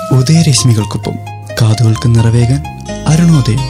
ഉദയരശ്മികൾക്കൊപ്പം കാതുകൾക്ക് നിറവേകാൻ അരുണോദയം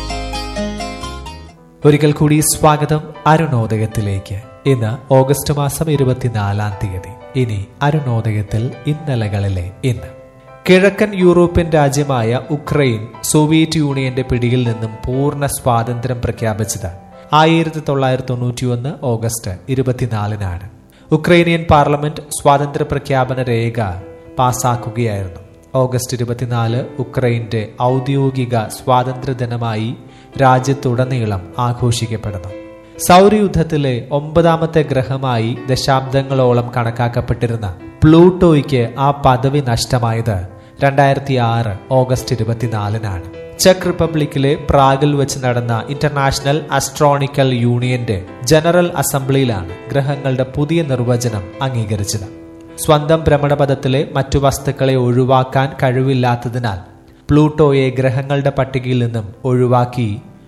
ഒരിക്കൽ കൂടി സ്വാഗതം അരുണോദയത്തിലേക്ക് ഇന്ന് ഓഗസ്റ്റ് മാസം ഇരുപത്തിനാലാം തീയതി ഇനി അരുണോദയത്തിൽ ഇന്നലകളിലെ ഇന്ന് കിഴക്കൻ യൂറോപ്യൻ രാജ്യമായ ഉക്രൈൻ സോവിയറ്റ് യൂണിയന്റെ പിടിയിൽ നിന്നും പൂർണ്ണ സ്വാതന്ത്ര്യം പ്രഖ്യാപിച്ചത് ആയിരത്തി തൊള്ളായിരത്തി തൊണ്ണൂറ്റിയൊന്ന് ഓഗസ്റ്റ് ഇരുപത്തിനാലിനാണ് ഉക്രൈനിയൻ പാർലമെന്റ് സ്വാതന്ത്ര്യ പ്രഖ്യാപന രേഖ പാസാക്കുകയായിരുന്നു ഓഗസ്റ്റ് ഇരുപത്തിനാല് ഉക്രൈന്റെ ഔദ്യോഗിക സ്വാതന്ത്ര്യ ദിനമായി രാജ്യത്തുടനീളം ആഘോഷിക്കപ്പെടുന്നു സൗരയുദ്ധത്തിലെ ഒമ്പതാമത്തെ ഗ്രഹമായി ദശാബ്ദങ്ങളോളം കണക്കാക്കപ്പെട്ടിരുന്ന പ്ലൂട്ടോയ്ക്ക് ആ പദവി നഷ്ടമായത് രണ്ടായിരത്തി ആറ് ഓഗസ്റ്റ് ഇരുപത്തിനാലിനാണ് ചെക്ക് റിപ്പബ്ലിക്കിലെ പ്രാഗിൽ വെച്ച് നടന്ന ഇന്റർനാഷണൽ അസ്ട്രോണിക്കൽ യൂണിയന്റെ ജനറൽ അസംബ്ലിയിലാണ് ഗ്രഹങ്ങളുടെ പുതിയ നിർവചനം അംഗീകരിച്ചത് സ്വന്തം ഭ്രമണപഥത്തിലെ മറ്റു വസ്തുക്കളെ ഒഴിവാക്കാൻ കഴിവില്ലാത്തതിനാൽ പ്ലൂട്ടോയെ ഗ്രഹങ്ങളുടെ പട്ടികയിൽ നിന്നും ഒഴിവാക്കി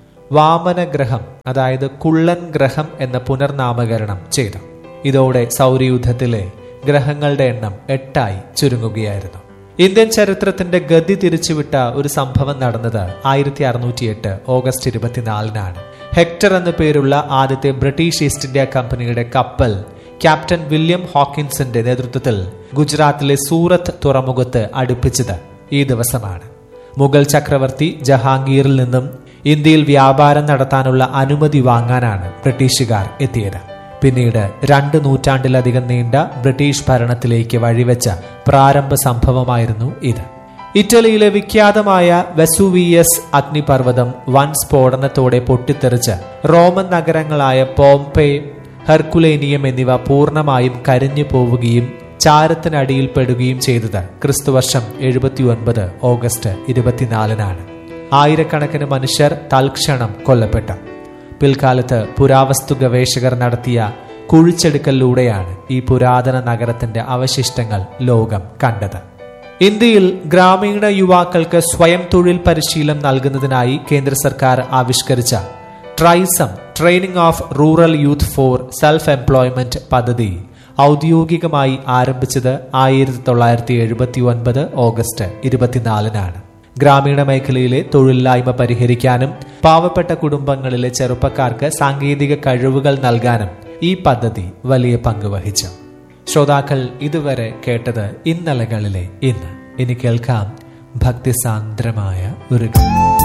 വാമന ഗ്രഹം അതായത് കുള്ളൻ ഗ്രഹം എന്ന പുനർനാമകരണം ചെയ്തു ഇതോടെ സൗരയൂഥത്തിലെ ഗ്രഹങ്ങളുടെ എണ്ണം എട്ടായി ചുരുങ്ങുകയായിരുന്നു ഇന്ത്യൻ ചരിത്രത്തിന്റെ ഗതി തിരിച്ചുവിട്ട ഒരു സംഭവം നടന്നത് ആയിരത്തി അറുന്നൂറ്റി എട്ട് ഓഗസ്റ്റ് ഇരുപത്തിനാലിനാണ് ഹെക്ടർ എന്ന പേരുള്ള ആദ്യത്തെ ബ്രിട്ടീഷ് ഈസ്റ്റ് ഇന്ത്യ കമ്പനിയുടെ കപ്പൽ ക്യാപ്റ്റൻ വില്യം ഹോക്കിൻസിന്റെ നേതൃത്വത്തിൽ ഗുജറാത്തിലെ സൂറത്ത് തുറമുഖത്ത് അടുപ്പിച്ചത് ഈ ദിവസമാണ് മുഗൾ ചക്രവർത്തി ജഹാംഗീറിൽ നിന്നും ഇന്ത്യയിൽ വ്യാപാരം നടത്താനുള്ള അനുമതി വാങ്ങാനാണ് ബ്രിട്ടീഷുകാർ എത്തിയത് പിന്നീട് രണ്ട് നൂറ്റാണ്ടിലധികം നീണ്ട ബ്രിട്ടീഷ് ഭരണത്തിലേക്ക് വഴിവെച്ച പ്രാരംഭ സംഭവമായിരുന്നു ഇത് ഇറ്റലിയിലെ വിഖ്യാതമായ വെസുവിയസ് അഗ്നിപർവ്വതം വൻ സ്ഫോടനത്തോടെ പൊട്ടിത്തെറിച്ച് റോമൻ നഗരങ്ങളായ പോംപെ ഹെർക്കുലേനിയം എന്നിവ പൂർണ്ണമായും കരിഞ്ഞു പോവുകയും ചാരത്തിനടിയിൽപ്പെടുകയും ചെയ്തത് ക്രിസ്തുവർഷം എഴുപത്തി ഒൻപത് ഓഗസ്റ്റ് ഇരുപത്തിനാലിനാണ് ആയിരക്കണക്കിന് മനുഷ്യർ തൽക്ഷണം കൊല്ലപ്പെട്ടു പിൽക്കാലത്ത് പുരാവസ്തു ഗവേഷകർ നടത്തിയ കുഴിച്ചെടുക്കലിലൂടെയാണ് ഈ പുരാതന നഗരത്തിന്റെ അവശിഷ്ടങ്ങൾ ലോകം കണ്ടത് ഇന്ത്യയിൽ ഗ്രാമീണ യുവാക്കൾക്ക് സ്വയം തൊഴിൽ പരിശീലനം നൽകുന്നതിനായി കേന്ദ്ര സർക്കാർ ആവിഷ്കരിച്ച TRYSEM training of rural youth for self employment പദ്ധതി ഔദ്യോഗികമായി ആരംഭിച്ചത് ആയിരത്തി തൊള്ളായിരത്തി എഴുപത്തി ഒൻപത് ഓഗസ്റ്റ് ഇരുപത്തിനാലിനാണ് ഗ്രാമീണ മേഖലയിലെ തൊഴിലില്ലായ്മ പരിഹരിക്കാനും പാവപ്പെട്ട കുടുംബങ്ങളിലെ ചെറുപ്പക്കാർക്ക് സാങ്കേതിക കഴിവുകൾ നൽകാനും ഈ പദ്ധതി വലിയ പങ്ക് വഹിച്ചു ശ്രോതാക്കൾ ഇതുവരെ കേട്ടത് ഇന്നലകളിലെ ഇന്ന് ഇനി കേൾക്കാം ഭക്തിസാന്ദ്രമായ ഒരു ഗാനം